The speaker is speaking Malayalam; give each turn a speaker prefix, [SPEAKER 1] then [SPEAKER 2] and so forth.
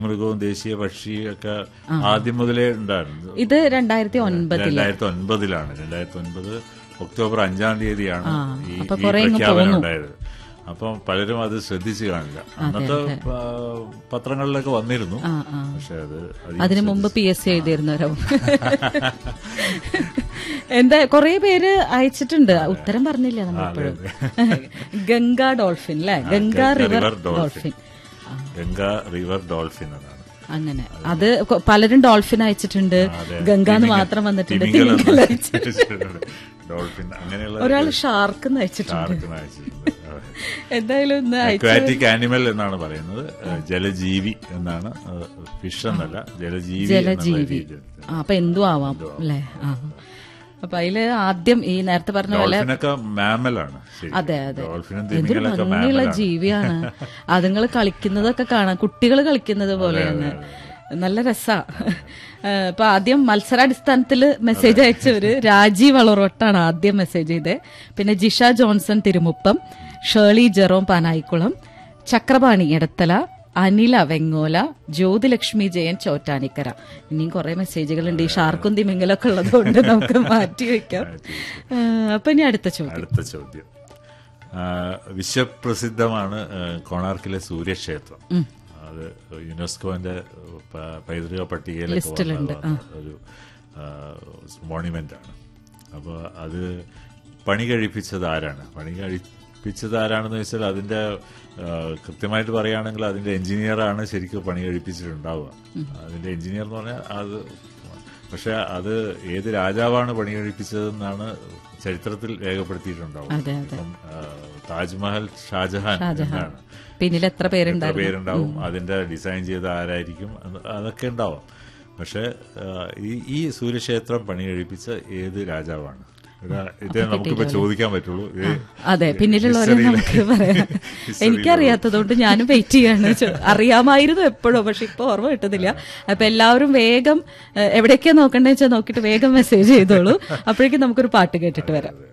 [SPEAKER 1] മൃഗവും ദേശീയ പക്ഷിയും ഒക്കെ ആദ്യം മുതലേ ഉണ്ടായിരുന്നു
[SPEAKER 2] ഇത് രണ്ടായിരത്തി ഒൻപതില്
[SPEAKER 1] രണ്ടായിരത്തി ഒൻപതിലാണ് രണ്ടായിരത്തി ഒൻപത് ഒക്ടോബർ അഞ്ചാം തീയതിയാണ് ഈ
[SPEAKER 2] അപ്പൊ
[SPEAKER 1] ഈ
[SPEAKER 2] കുറേ ഇങ്ങ്
[SPEAKER 1] പ്രഖ്യാപനം
[SPEAKER 2] പോന്നു.
[SPEAKER 1] ഉണ്ടായത് അപ്പം പലരും അത് ശ്രദ്ധിച്ചു കാണില്ല അന്നത്തെ പ- പത്രങ്ങളിലൊക്കെ വന്നിരുന്നു
[SPEAKER 2] ആ ആ
[SPEAKER 1] പക്ഷെ അത് അധികം
[SPEAKER 2] അതിനു മുമ്പ് പി എസ് സി എഴുതിയിരുന്നവരോ എന്താ കൊറേ പേര് അയച്ചിട്ടുണ്ട് ഉത്തരം പറഞ്ഞില്ല നമ്മളിപ്പോഴും ഗംഗ ഡോൾഫിൻ അല്ലെ Ganga river dolphin
[SPEAKER 1] Ganga river dolphin എന്നാണ്
[SPEAKER 2] അങ്ങനെ അത് കൊ- പലരും ഡോൾഫിൻ അയച്ചിട്ടുണ്ട്
[SPEAKER 1] അതെ.
[SPEAKER 2] ഗംഗ എന്ന്
[SPEAKER 1] തിമിംഗലം.
[SPEAKER 2] മാത്രം വന്നിട്ടുണ്ട്
[SPEAKER 1] തിമിംഗലം
[SPEAKER 2] തിമിംഗലം അയച്ചിട്ടുണ്ട്.
[SPEAKER 1] അയച്ചിട്ടുണ്ട്. ഡോൾഫിൻ അങ്ങനെയുള്ള
[SPEAKER 2] ഒരാൾ ഷാർക്ക് അയച്ചിട്ടുണ്ട്
[SPEAKER 1] ഷാർക്കിന് അയച്ചിട്ടുണ്ട് അതെ.
[SPEAKER 2] എന്തായാലും ഇന്ന് അയച്ച
[SPEAKER 1] അക്വാറ്റിക് ആനിമൽ എന്നാണ് പറയുന്നത് ഏഹ് ജലജീവി എന്നാണ് ഫിഷ് എന്നല്ല ജലജീവി എന്നുള്ള
[SPEAKER 2] ജലജീവി
[SPEAKER 1] രീതിയിൽ.
[SPEAKER 2] ആ, അപ്പൊ എന്തും ആവാം അല്ലേ ആ അപ്പൊ അതില് ആദ്യം ഈ നേരത്തെ പറഞ്ഞ പോലെ
[SPEAKER 1] ഡോൾഫിനൊക്കെ മാമലാണ് ശരി
[SPEAKER 2] അതെ അതെ
[SPEAKER 1] ഡോൾഫിനും
[SPEAKER 2] എന്തൊരു
[SPEAKER 1] തിമിംഗലൊക്കെ
[SPEAKER 2] ഭംഗിയുള്ള
[SPEAKER 1] മാമലാണ്
[SPEAKER 2] ജീവിയാണ് അതുങ്ങൾ കളിക്കുന്നതൊക്കെ കാണാം കുട്ടികൾ കളിക്കുന്നത് പോലെയാണ് നല്ല രസാ ഏഹ് ഇപ്പൊ ആദ്യം മത്സരാടിസ്ഥാനത്തിൽ മെസ്സേജ് അയച്ചവര് രാജീവ് വളറോട്ടാണ് ആദ്യം മെസ്സേജ് ചെയ്തത് പിന്നെ Jisha Johnson Thirumuppam Shirley Jerome Panayikulam Chakrapani Edathala Anila Vengola Jyothilakshmi Jayan Chottanikkara ഇനിയും കുറെ മെസ്സേജുകളുണ്ട് ഈ ഷാർക്കും തിമിങ്ങലൊക്കെ ഉള്ളതുകൊണ്ട് നമുക്ക് മാറ്റി വെക്കാം ഏഹ് അപ്പൊ ഇനി അടുത്ത ചോദ്യം
[SPEAKER 1] അടുത്ത ചോദ്യം ആ, വിശ്വപ്രസിദ്ധമാണ് ആ, കോണാർക്കിലെ സൂര്യക്ഷേത്രം അത് യുനെസ്കോന്റെ പ- പൈതൃക പട്ടികയിലൊക്കെ
[SPEAKER 2] ലിസ്റ്റിലുണ്ട്.
[SPEAKER 1] വന്ന ഒരു മോണിമെന്റ് ആണ് അപ്പോൾ അത് പണി കഴിപ്പിച്ചത് ആരാണ് പണി കഴിപ്പിച്ചത് ആരാണെന്ന് വെച്ചാൽ അതിന്റെ ആ, കൃത്യമായിട്ട് പറയുകയാണെങ്കിൽ അതിന്റെ എഞ്ചിനീയറാണ് ശരിക്കും പണി കഴിപ്പിച്ചിട്ടുണ്ടാവുക അതിന്റെ എഞ്ചിനീയർ എന്ന് പറഞ്ഞാൽ അത് പക്ഷെ അത് ഏത് രാജാവാണ് പണി കഴിപ്പിച്ചതെന്നാണ് ചരിത്രത്തിൽ രേഖപ്പെടുത്തിയിട്ടുണ്ടാവും
[SPEAKER 2] അതെ അതെ
[SPEAKER 1] ഇപ്പം, ആ, താജ്മഹൽ ഷാജഹാൻ എന്നാണ്
[SPEAKER 2] പിന്നിൽ എത്ര
[SPEAKER 1] എത്ര
[SPEAKER 2] പേരുണ്ടായിരുന്നു
[SPEAKER 1] പേരുണ്ടാവും അതിന്റെ ഡിസൈൻ ചെയ്ത ആരായിരിക്കും അത് അതൊക്കെ ഉണ്ടാവാം പക്ഷെ ആ, ഈ ഈ സൂര്യക്ഷേത്രം പണി കഴിപ്പിച്ച ഏത് രാജാവാണ് ഇതാ- ഇതേ നമുക്കിപ്പോ ചോദിക്കാൻ പറ്റുള്ളൂ ഇത്
[SPEAKER 2] അതെ പിന്നിലുള്ളവരെ
[SPEAKER 1] history യിലെ-
[SPEAKER 2] നമുക്ക് പറയാം
[SPEAKER 1] history
[SPEAKER 2] എനിക്കറിയാത്തതുകൊണ്ട് ഞാനും വെയിറ്റ് ചെയ്യാണ് ചോ- അറിയാമായിരുന്നു എപ്പോഴും പക്ഷെ ഇപ്പൊ ഓർമ്മ കിട്ടുന്നില്ല അപ്പൊ എല്ലാവരും വേഗം ഏഹ്, എവിടേക്കാ നോക്കണ്ടെന്ന് വെച്ചാൽ നോക്കിയിട്ട് വേഗം മെസ്സേജ് ചെയ്തോളൂ അപ്പോഴേക്കും നമുക്കൊരു പാട്ട് കേട്ടിട്ട് വരാം